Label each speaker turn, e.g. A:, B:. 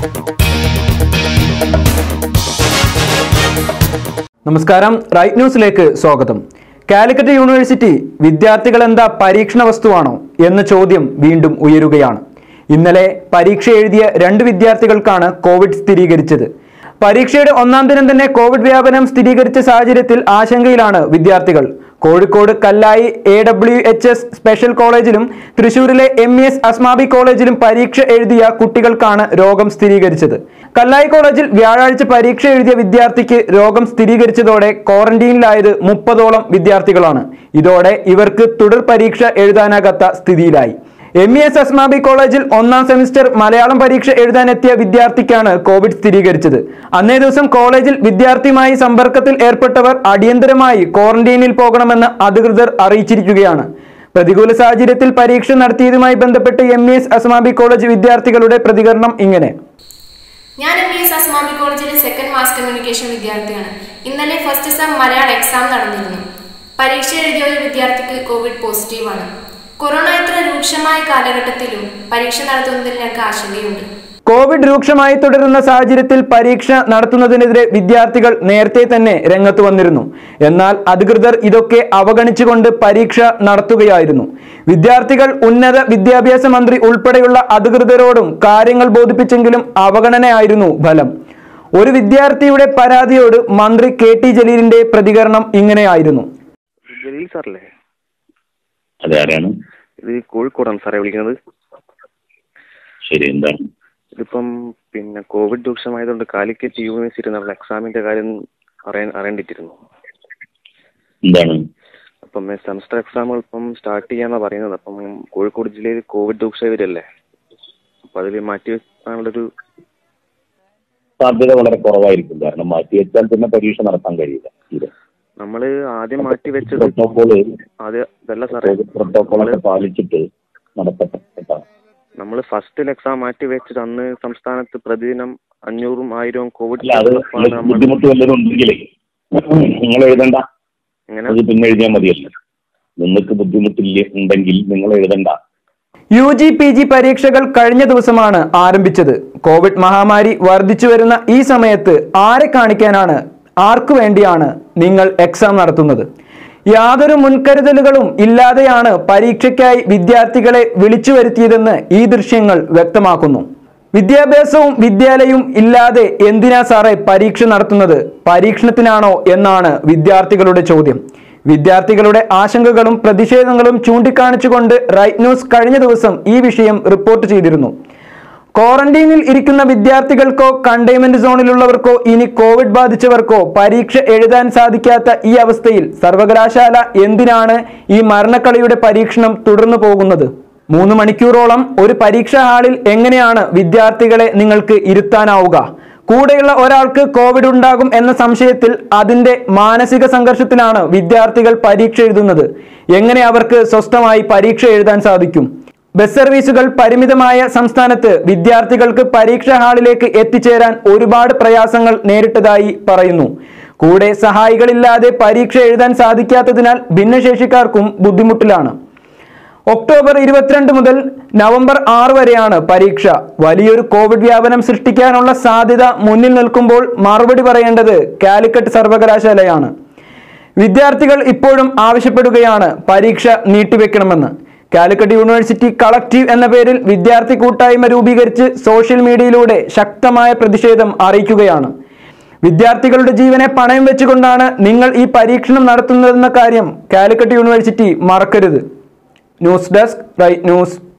A: നമസ്കാരം റൈറ്റ് ന്യൂസിലേക്ക് സ്വാഗതം കാലിക്കറ്റ് യൂണിവേഴ്സിറ്റി വിദ്യാർത്ഥികൾ എന്താ പരീക്ഷണ വസ്തുവാണോ എന്ന ചോദ്യം വീണ്ടും ഉയരുകയാണ് ഇന്നലെ പരീക്ഷ എഴുതിയ രണ്ട് വിദ്യാർത്ഥികൾക്കാണ് കോവിഡ് സ്ഥിരീകരിച്ചത് പരീക്ഷയുടെ ഒന്നാം ദിനം തന്നെ കോവിഡ് വ്യാപനം സ്ഥിരീകരിച്ച സാഹചര്യത്തിൽ ആശങ്കയിലാണ് വിദ്യാർത്ഥികൾ Kozhikode Kallai A W H S special കോളേജിലും തൃശൂരിലെ എം ഇ എസ് അസ്മാബി കോളേജിലും പരീക്ഷ എഴുതിയ കുട്ടികൾക്കാണ് രോഗം സ്ഥിരീകരിച്ചത് കല്ലായി കോളേജിൽ വ്യാഴാഴ്ച പരീക്ഷ എഴുതിയ വിദ്യാർത്ഥിക്ക് രോഗം സ്ഥിരീകരിച്ചതോടെ ക്വാറന്റീനിലായത് മുപ്പതോളം വിദ്യാർത്ഥികളാണ് ഇതോടെ ഇവർക്ക് തുടർ പരീക്ഷ എഴുതാനാകാത്ത സ്ഥിതിയിലായി എം ഇ എസ് അസ്മാബി കോളേജിൽ ഒന്നാം സെമിസ്റ്റർ മലയാളം പരീക്ഷ എഴുതാനെത്തിയ വിദ്യാർത്ഥിക്കാണ് കോവിഡ് സ്ഥിരീകരിച്ചത് അന്നേ ദിവസം കോളേജിൽ വിദ്യാർത്ഥിയുമായി സമ്പർക്കത്തിൽ ഏർപ്പെട്ടവർ അടിയന്തരമായി ക്വാറന്റീനിൽ പോകണമെന്ന് അധികൃതർ അറിയിച്ചിരിക്കുകയാണ് പ്രതികൂല സാഹചര്യത്തിൽ പരീക്ഷ നടത്തിയതുമായി ബന്ധപ്പെട്ട് M E S Asmabi college വിദ്യാർത്ഥികളുടെ പ്രതികരണം ഇങ്ങനെ
B: ഞാൻ എം ബി എസ് അസ്മാബി കോളേജിലെ സെക്കൻഡ് മാസ് കമ്മ്യൂണിക്കേഷൻ വിദ്യാർത്ഥിയാണ് ഇന്നലെ ഫസ്റ്റ് സെം മലയാളം എക്സാം നടന്നിരുന്നു പരീക്ഷ എഴുതിയ ഒരു വിദ്യാർത്ഥിക്ക് കോവിഡ് പോസിറ്റീവാണ് കൊറോണ ഇത്ര രൂക്ഷമായ കാലഘട്ടത്തിലും പരീക്ഷ നടത്തുന്നതിൽ ഞങ്ങൾക്ക് ആശങ്കയുണ്ട്
A: കോവിഡ് രൂക്ഷമായി തുടരുന്ന സാഹചര്യത്തിൽ പരീക്ഷ നടത്തുന്നതിനെതിരെ വിദ്യാർത്ഥികൾ നേരത്തെ തന്നെ രംഗത്ത് വന്നിരുന്നു എന്നാൽ അധികൃതർ ഇതൊക്കെ അവഗണിച്ചുകൊണ്ട് പരീക്ഷ നടത്തുകയായിരുന്നു വിദ്യാർത്ഥികൾ ഉന്നത വിദ്യാഭ്യാസ മന്ത്രി ഉൾപ്പെടെയുള്ള അധികൃതരോടും കാര്യങ്ങൾ ബോധിപ്പിച്ചെങ്കിലും അവഗണനയായിരുന്നു ഫലം ഒരു വിദ്യാർത്ഥിയുടെ പരാതിയോട് മന്ത്രി കെ ടി ജലീലിന്റെ പ്രതികരണം ഇങ്ങനെയായിരുന്നു
C: ജലീൽ സാറല്ലേ
D: അതെ ആരാണ്
C: ഇത് കോഴിക്കോടാണ് സാറേ വിളിക്കുന്നത്
D: ശരി എന്താണ്
C: ഇതിപ്പം പിന്നെ കോവിഡ് രൂക്ഷമായതുകൊണ്ട് കാലിക്കറ്റ് യൂണിവേഴ്സിറ്റി നടന്ന എക്സാമിന്റെ കാര്യം അറിയാൻ അറിയേണ്ടിട്ടിരുന്നു
D: എന്താണ്
C: അപ്പം സെമസ്റ്റർ എക്സാമുകൾ ഇപ്പം സ്റ്റാർട്ട് ചെയ്യാന്നാ പറയുന്നത് അപ്പം കോഴിക്കോട് ജില്ലയിൽ കോവിഡ് രൂക്ഷ വരല്ലേ അപ്പം അതിൽ മാറ്റി വെക്കാനുള്ളൊരു
D: സാധ്യത വളരെ കുറവായിരിക്കും കാരണം മാറ്റിവെച്ചാൽ പിന്നെ പരീക്ഷ നടത്താൻ കഴിയില്ല ഇത്
C: നമ്മൾ ആദ്യം മാറ്റി വെച്ചത്
D: പ്രോട്ടോകോള്
C: ആദ്യം ഇതല്ല സാറേ
D: പ്രോട്ടോകോളൊക്കെ പാലിച്ചിട്ട് നടത്തട്ടെ കേട്ടോ
C: നമ്മൾ ഫസ്റ്റിൽ എക്സാം മാറ്റി വെച്ചിട്ട് അന്ന് സംസ്ഥാനത്ത് പ്രതിദിനം അഞ്ഞൂറും ആയിരവും കോവിഡ്
D: അല്ല അത്
C: കേസുകളാണ് നമ്മൾ
D: ബുദ്ധിമുട്ട് വല്ലതും ഉണ്ടെങ്കിലേ നിങ്ങൾ എഴുതണ്ട
C: ഇങ്ങനെ
D: അത് പിന്നെ എഴുതിയാൽ മതിയല്ലോ നിങ്ങൾക്ക് ബുദ്ധിമുട്ടില്ല ഉണ്ടെങ്കിൽ നിങ്ങൾ എഴുതണ്ട
A: യു ജി പി ജി പരീക്ഷകൾ കഴിഞ്ഞ ദിവസമാണ് ആരംഭിച്ചത് കോവിഡ് മഹാമാരി വർദ്ധിച്ചു വരുന്ന ഈ സമയത്ത് ആരെ കാണിക്കാനാണ് ആർക്കു വേണ്ടിയാണ് നിങ്ങൾ എക്സാം നടത്തുന്നത് യാതൊരു മുൻകരുതലുകളും ഇല്ലാതെയാണ് പരീക്ഷയ്ക്കായി വിദ്യാർത്ഥികളെ വിളിച്ചു വരുത്തിയതെന്ന് ഈ ദൃശ്യങ്ങൾ വ്യക്തമാക്കുന്നു വിദ്യാഭ്യാസവും വിദ്യാലയവും ഇല്ലാതെ എന്തിനാ സാറേ പരീക്ഷ നടത്തുന്നത് പരീക്ഷണത്തിനാണോ എന്നാണ് വിദ്യാർത്ഥികളുടെ ചോദ്യം വിദ്യാർത്ഥികളുടെ ആശങ്കകളും പ്രതിഷേധങ്ങളും ചൂണ്ടിക്കാണിച്ചുകൊണ്ട് റൈറ്റ് ന്യൂസ് കഴിഞ്ഞ ദിവസം ഈ വിഷയം റിപ്പോർട്ട് ചെയ്തിരുന്നു ക്വാറന്റീനിൽ ഇരിക്കുന്ന വിദ്യാർത്ഥികൾക്കോ കണ്ടെയ്ൻമെന്റ് സോണിലുള്ളവർക്കോ ഇനി കോവിഡ് ബാധിച്ചവർക്കോ പരീക്ഷ എഴുതാൻ സാധിക്കാത്ത ഈ അവസ്ഥയിൽ സർവകലാശാല എന്തിനാണ് ഈ മരണക്കളിയുടെ പരീക്ഷണം തുടർന്നു പോകുന്നത് മൂന്ന് മണിക്കൂറോളം ഒരു പരീക്ഷാ ഹാളിൽ എങ്ങനെയാണ് വിദ്യാർത്ഥികളെ നിങ്ങൾക്ക് ഇരുത്താനാവുക കൂടെയുള്ള ഒരാൾക്ക് കോവിഡ് ഉണ്ടാകും എന്ന സംശയത്തിൽ അതിന്റെ മാനസിക സംഘർഷത്തിലാണ് വിദ്യാർത്ഥികൾ പരീക്ഷ എഴുതുന്നത് എങ്ങനെ അവർക്ക് സ്വസ്ഥമായി പരീക്ഷ എഴുതാൻ സാധിക്കും ബസ് സർവീസുകൾ പരിമിതമായ സംസ്ഥാനത്ത് വിദ്യാർത്ഥികൾക്ക് പരീക്ഷാ ഹാളിലേക്ക് എത്തിച്ചേരാൻ ഒരുപാട് പ്രയാസങ്ങൾ നേരിട്ടതായി പറയുന്നു കൂടെ സഹായികളില്ലാതെ പരീക്ഷ എഴുതാൻ സാധിക്കാത്തതിനാൽ ഭിന്നശേഷിക്കാർക്കും ബുദ്ധിമുട്ടിലാണ് ഒക്ടോബർ ഇരുപത്തിരണ്ട് മുതൽ നവംബർ ആറ് വരെയാണ് പരീക്ഷ വലിയൊരു കോവിഡ് വ്യാപനം സൃഷ്ടിക്കാനുള്ള സാധ്യത മുന്നിൽ നിൽക്കുമ്പോൾ മറുപടി പറയേണ്ടത് കാലിക്കറ്റ് സർവകലാശാലയാണ് വിദ്യാർത്ഥികൾ ഇപ്പോഴും ആവശ്യപ്പെടുകയാണ് പരീക്ഷ നീട്ടിവെക്കണമെന്ന് കാലിക്കറ്റ് യൂണിവേഴ്സിറ്റി കളക്റ്റീവ് എന്ന പേരിൽ വിദ്യാർത്ഥി കൂട്ടായ്മ രൂപീകരിച്ച് സോഷ്യൽ മീഡിയയിലൂടെ ശക്തമായ പ്രതിഷേധം അറിയിക്കുകയാണ് വിദ്യാർത്ഥികളുടെ ജീവനെ പണയം വെച്ചുകൊണ്ടാണ് നിങ്ങൾ ഈ പരീക്ഷണം നടത്തുന്നതെന്ന കാര്യം കാലിക്കറ്റ് യൂണിവേഴ്സിറ്റി മറക്കരുത് ന്യൂസ് ഡെസ്ക് റൈറ്റ് ന്യൂസ്